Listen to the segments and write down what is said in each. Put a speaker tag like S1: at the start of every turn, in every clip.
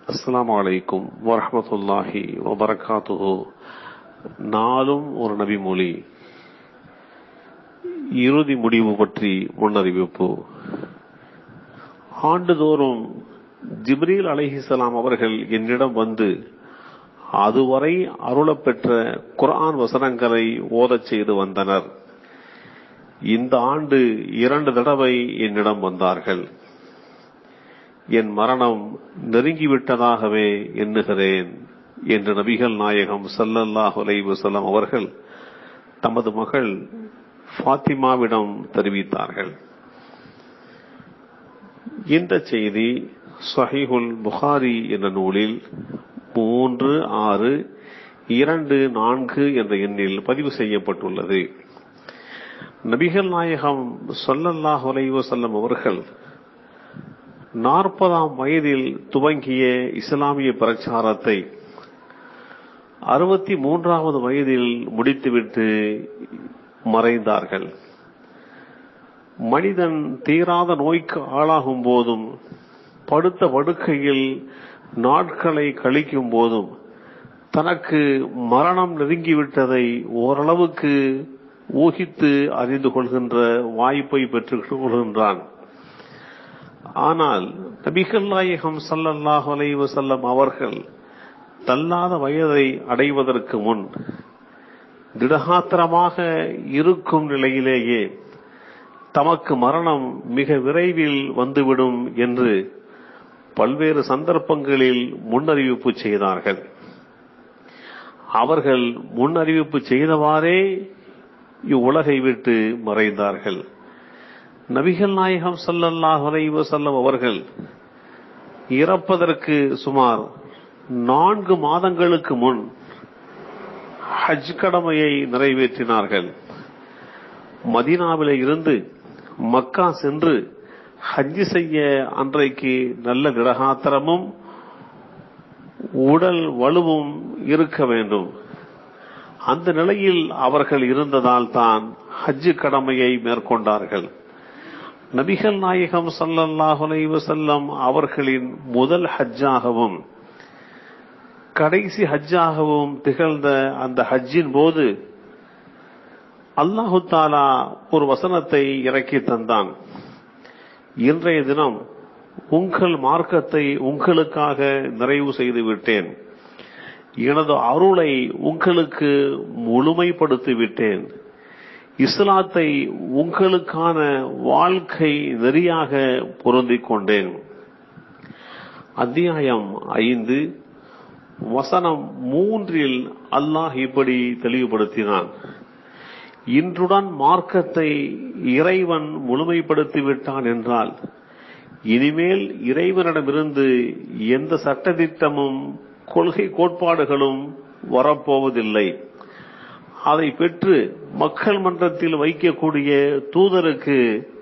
S1: அஸ்ஸலாமு அலைக்கும் வரஹ்மத்துல்லாஹி வபரகாத்துஹு நாளும் ஒரு நபிமொழி இறுதி முடிவு பற்றி முன்னறிவிப்பு ஆண்டுதோறும் ஜிப்ரீல் அலைஹிஸ்ஸலாம் அவர்கள் என்னிடம் வந்து அதுவரை அருளப்பெற்ற குர்ஆன் வசனங்களை ஓதச் செய்து வந்தனர் இந்த ஆண்டு இரண்டு தடவை என்னிடம் வந்தார்கள் என் மரணம் நெருங்கிவிட்டதாகவே எண்ணுகிறேன் என்று நபிகள் நாயகம் ஸல்லல்லாஹு அலைஹி வஸல்லம் அவர்கள் தமது மகள் ஃபாத்திமாவிடம் தெரிவித்தார்கள் இந்த செய்தி சஹீஹுல் புகாரி என்ற நூலில் மூன்று ஆறு இரண்டு நான்கு என்ற எண்ணில் பதிவு செய்யப்பட்டுள்ளது நபிகள் நாயகம் ஸல்லல்லாஹு அலைஹி வஸல்லம் அவர்கள் நாற்பதாம் வயதில் துவங்கிய இஸ்லாமிய பிரச்சாரத்தை அறுபத்தி மூன்றாவது வயதில் முடித்துவிட்டு மறைந்தார்கள் மனிதன் தீராத நோய்க்கு ஆளாகும் போதும் படுத்த படுக்கையில் நாட்களை கழிக்கும் போதும் தனக்கு மரணம் நெருங்கிவிட்டதை ஓரளவுக்கு ஊகித்து அறிந்து கொள்கின்ற வாய்ப்பை பெற்றுக் கொள்கின்றான் ஆனால் நபிகள் நாயகம் ஸல்லல்லாஹு அலைஹி வஸல்லம் அவர்கள் தள்ளாத வயதை அடைவதற்கு முன் திடகாத்திரமாக இருக்கும் நிலையிலேயே தமக்கு மரணம் மிக விரைவில் வந்துவிடும் என்று பல்வேறு சந்தர்ப்பங்களில் முன்னறிவிப்பு செய்தார்கள் அவர்கள் முன்னறிவிப்பு செய்தவாறே இவ்வுலகை விட்டு மறைந்தார்கள் நபிகள் நாயகம் ஸல்லல்லாஹு அலைஹி வஸல்லம் அவர்கள் இறப்பதற்கு சுமார் நான்கு மாதங்களுக்கு முன் ஹஜ் கடமையை நிறைவேற்றினார்கள் மதீனாவிலே இருந்து மக்கா சென்று ஹஜ் செய்ய அன்றைக்கு நல்ல திடகாத்திரமும் உடல் வலுவும் இருக்க வேண்டும் அந்த நிலையில் அவர்கள் இருந்ததால் தான் ஹஜ் கடமையை மேற்கொண்டார்கள் நபிகள் நாயகம் ஸல்லல்லாஹு அலைஹி வஸல்லம் அவர்களின் முதல் ஹஜ்ஜாகவும் கடைசி ஹஜ்ஜாகவும் திகழ்ந்த அந்த ஹஜ்ஜின் போது அல்லாஹு தாலா ஒரு வசனத்தை இறக்கி தந்தான் இன்றைய தினம் உங்கள் மார்க்கத்தை உங்களுக்காக நிறைவு செய்து விட்டேன் எனது அருளை உங்களுக்கு முழுமைப்படுத்தி விட்டேன் இஸ்லாத்தை உங்களுக்கான வாழ்க்கை நெறியாக பொருந்திக் கொண்டேன் அத்தியாயம் ஐந்து வசனம் மூன்றில் அல்லாஹ் இப்படி தெளிவுபடுத்தினான் இன்றுடன் மார்க்கத்தை இறைவன் முழுமைப்படுத்தி விட்டான் என்றால் இனிமேல் இறைவனிடமிருந்து எந்த சட்டத்திட்டமும் கொள்கை கோட்பாடுகளும் வரப்போவதில்லை அதை பெற்று மக்கள் மன்றத்தில் வைக்கக்கூடிய தூதருக்கு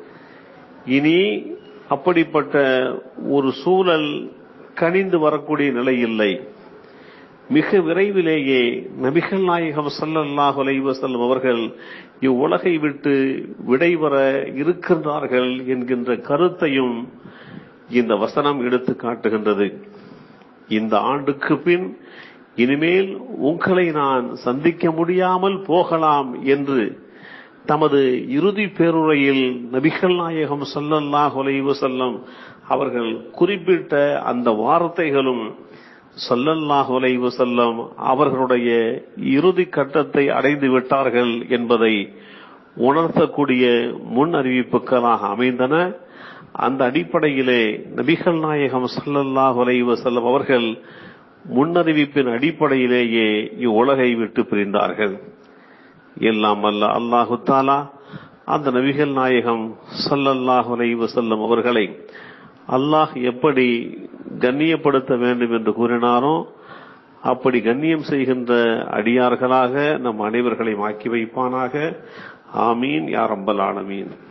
S1: இனி அப்படிப்பட்ட ஒரு சூழல் கனிந்து வரக்கூடிய நிலை இல்லை மிக விரைவிலேயே நபிகள் நாயகம் ஸல்லல்லாஹு அலைஹி வஸல்லம் அவர்கள் இவ்வுலகை விட்டு விடைபெற இருக்கின்றார்கள் என்கின்ற கருத்தையும் இந்த வசனம் எடுத்து காட்டுகின்றது இந்த ஆண்டுக்கு பின் இனிமேல் உங்களை நான் சந்திக்க முடியாமல் போகலாம் என்று தமது இறுதி பேருரையில் நபிகள் நாயகம் ஸல்லல்லாஹு அலைஹி வஸல்லம் அவர்கள் குறிப்பிட்ட அந்த வார்த்தைகளும் ஸல்லல்லாஹு அலைஹி வஸல்லம் அவர்களுடைய இறுதி கட்டத்தை அடைந்து விட்டார்கள் என்பதை உணர்த்தக்கூடிய முன் அறிவிப்புகளாக அமைந்தன அந்த அடிப்படையிலே நபிகள் நாயகம் ஸல்லல்லாஹு அலைஹி வஸல்லம் அவர்கள் முன்னறிவிப்பின் அடிப்படையிலேயே இவ்வுலகை விட்டு பிரிந்தார்கள் எல்லாம் அல்ல அல்லாஹு தாலா அந்த நபிகள் நாயகம் ஸல்லல்லாஹு அலைஹி வஸல்லம் அவர்களை அல்லாஹ் எப்படி கண்ணியப்படுத்த வேண்டும் என்று கூறினாரோ அப்படி கண்ணியம் செய்கின்ற அடியார்களாக நம் அனைவர்களையும் ஆக்கி வைப்பானாக ஆமீன் யார் அம்பல் ஆலமீன்